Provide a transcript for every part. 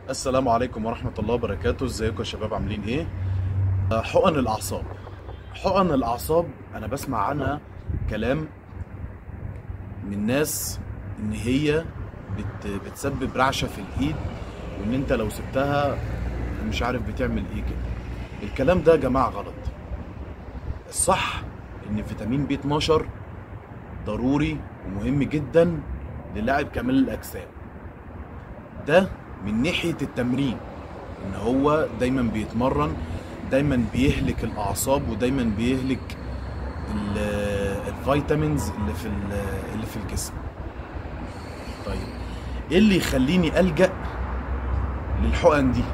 السلام عليكم ورحمة الله وبركاته ازيكم يا شباب عاملين ايه آه، حقن الاعصاب حقن الاعصاب انا بسمع عنها كلام من ناس ان هي بت بتسبب رعشة في الايد وان انت لو سبتها مش عارف بتعمل ايه كده الكلام ده يا جماعة غلط الصح ان فيتامين بي 12 ضروري ومهم جدا للاعب كمال الاجسام ده من ناحيه التمرين ان هو دايما بيتمرن دايما بيهلك الاعصاب ودايما بيهلك ال- الفيتامينز اللي في ال- اللي في الجسم طيب ايه اللي يخليني الجا للحقن دي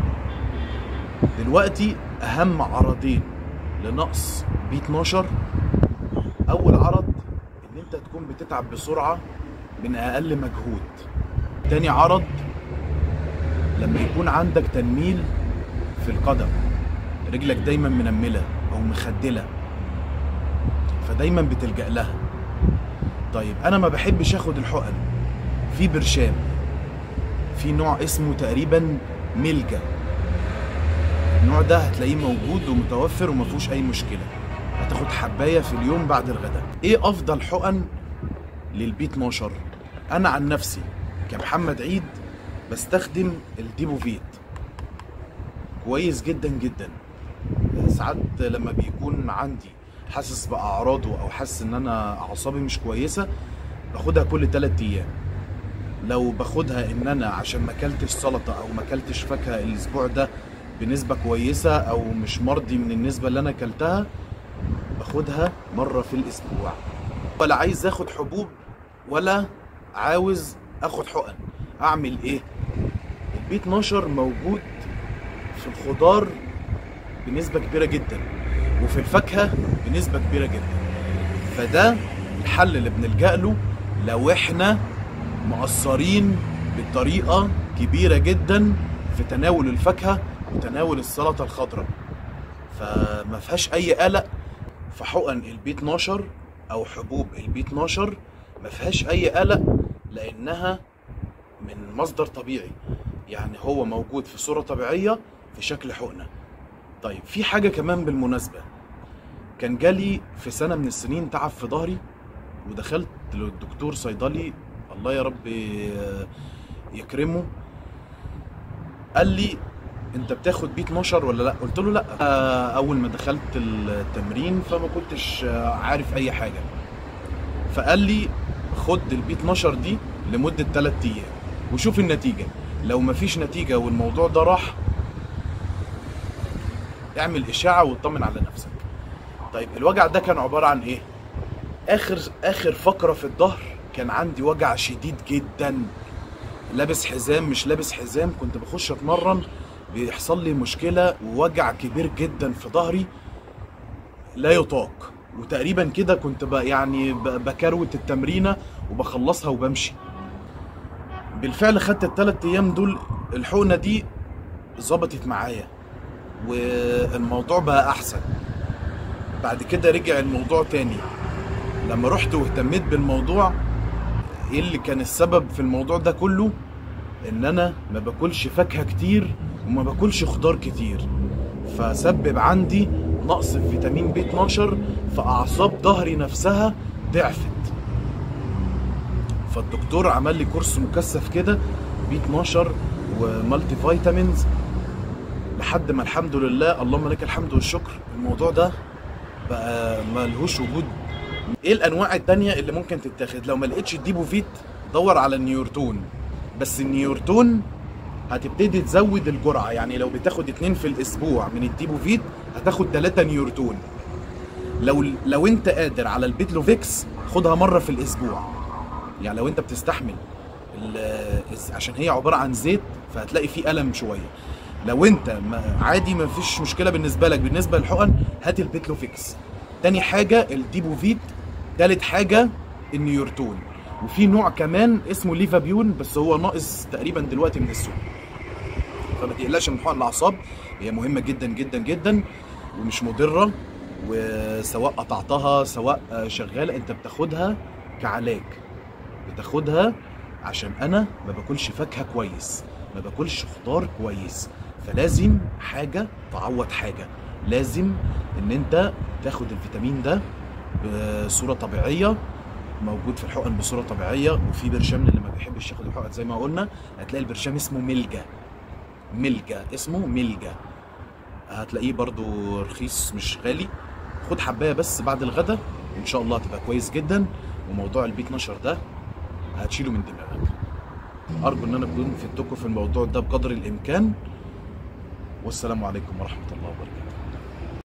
دلوقتي اهم عرضين لنقص بي 12 اول عرض ان انت تكون بتتعب بسرعه من اقل مجهود تاني عرض لما يكون عندك تنميل في القدم رجلك دايما منمله او مخدله فدايما بتلجأ لها طيب انا ما بحبش اخد الحقن في برشام في نوع اسمه تقريبا ملجا النوع ده هتلاقيه موجود ومتوفر وما فيهوش اي مشكله هتاخد حبايه في اليوم بعد الغداء ايه افضل حقن للبي 12 انا عن نفسي كمحمد عيد بستخدم الديبوفيت كويس جدا جدا ساعات لما بيكون عندي حاسس باعراضه او حاسس ان انا اعصابي مش كويسه باخدها كل 3 ايام لو باخدها ان انا عشان ما اكلتش سلطه او ما اكلتش فاكهه الاسبوع ده بنسبه كويسه او مش مرضي من النسبه اللي انا اكلتها باخدها مره في الاسبوع ولا عايز اخد حبوب ولا عاوز اخد حقن اعمل ايه البي 12 موجود في الخضار بنسبه كبيره جدا وفي الفاكهه بنسبه كبيره جدا فده الحل اللي بنلجأ له لو احنا مقصرين بطريقه كبيره جدا في تناول الفاكهه وتناول السلطه الخضراء فما فيهاش اي قلق في حقن البي 12 او حبوب البي 12 ما فيهاش اي قلق لانها من مصدر طبيعي يعني هو موجود في صوره طبيعيه في شكل حقنه طيب في حاجه كمان بالمناسبه كان جالي في سنه من السنين تعب في ظهري ودخلت للدكتور صيدلي الله يا رب يكرمه قال لي انت بتاخد بي 12 ولا لا قلت له لا آه، اول ما دخلت التمرين فما كنتش آه، عارف اي حاجه فقال لي خد البي 12 دي لمده 3 ايام وشوف النتيجه لو مفيش نتيجه والموضوع ده راح اعمل اشاعه واطمن على نفسك طيب الوجع ده كان عباره عن ايه اخر اخر فقره في الظهر كان عندي وجع شديد جدا لابس حزام مش لابس حزام كنت بخش اتمرن بيحصل لي مشكله ووجع كبير جدا في ظهري لا يطاق وتقريبا كده كنت ب يعني ب- بكروت التمرينه وبخلصها وبمشي بالفعل خدت الثلاث ايام دول الحقنه دي ظبطت معايا والموضوع بقى احسن بعد كده رجع الموضوع تاني لما رحت واهتميت بالموضوع ايه اللي كان السبب في الموضوع ده كله ان انا ما باكلش فاكهه كتير وما باكلش خضار كتير فسبب عندي نقص في فيتامين بي 12 فاعصاب ظهري نفسها ضعفت فالدكتور عمل لي كورس مكثف كده بي 12 ومالتي فيتامينز لحد ما الحمد لله اللهم لك الحمد والشكر الموضوع ده بقى ملهوش وجود ايه الانواع التانية اللي ممكن تتاخد لو ما لقيتش الديبوفيت دور على النيورتون بس النيورتون هتبتدي تزود الجرعة يعني لو بتاخد اتنين في الاسبوع من الديبوفيت هتاخد تلاتة نيورتون لو لو انت قادر على البيتلوفيكس خدها مرة في الاسبوع يعني لو انت بتستحمل ال- عشان هي عبارة عن زيت فهتلاقي فيه ألم شوية لو انت ما عادي ما فيش مشكلة بالنسبة لك بالنسبة للحقن هات البيتلوفيكس تاني حاجة الديبوفيت تالت حاجة النيورتون وفي نوع كمان اسمه ليفابيون بس هو ناقص تقريبا دلوقتي من السوق فما تقلقش من حقن الاعصاب هي مهمه جدا جدا جدا ومش مضره وسواء قطعتها سواء شغاله انت بتاخدها كعلاج بتاخدها عشان انا ما باكلش فاكهه كويس ما باكلش خضار كويس فلازم حاجه تعوض حاجه لازم ان انت تاخد الفيتامين ده بصوره طبيعيه موجود في الحقن بصوره طبيعيه وفي برشام اللي ما بيحبش ياخد الحقن زي ما قلنا هتلاقي البرشام اسمه ملجا ملجا اسمه ملجا هتلاقيه برضو رخيص مش غالي خد حبايه بس بعد الغدا وان شاء الله هتبقى كويس جدا وموضوع البي 12 ده هتشيله من دماغك ارجو ان انا اكون فدتكم في الموضوع ده بقدر الامكان والسلام عليكم ورحمه الله وبركاته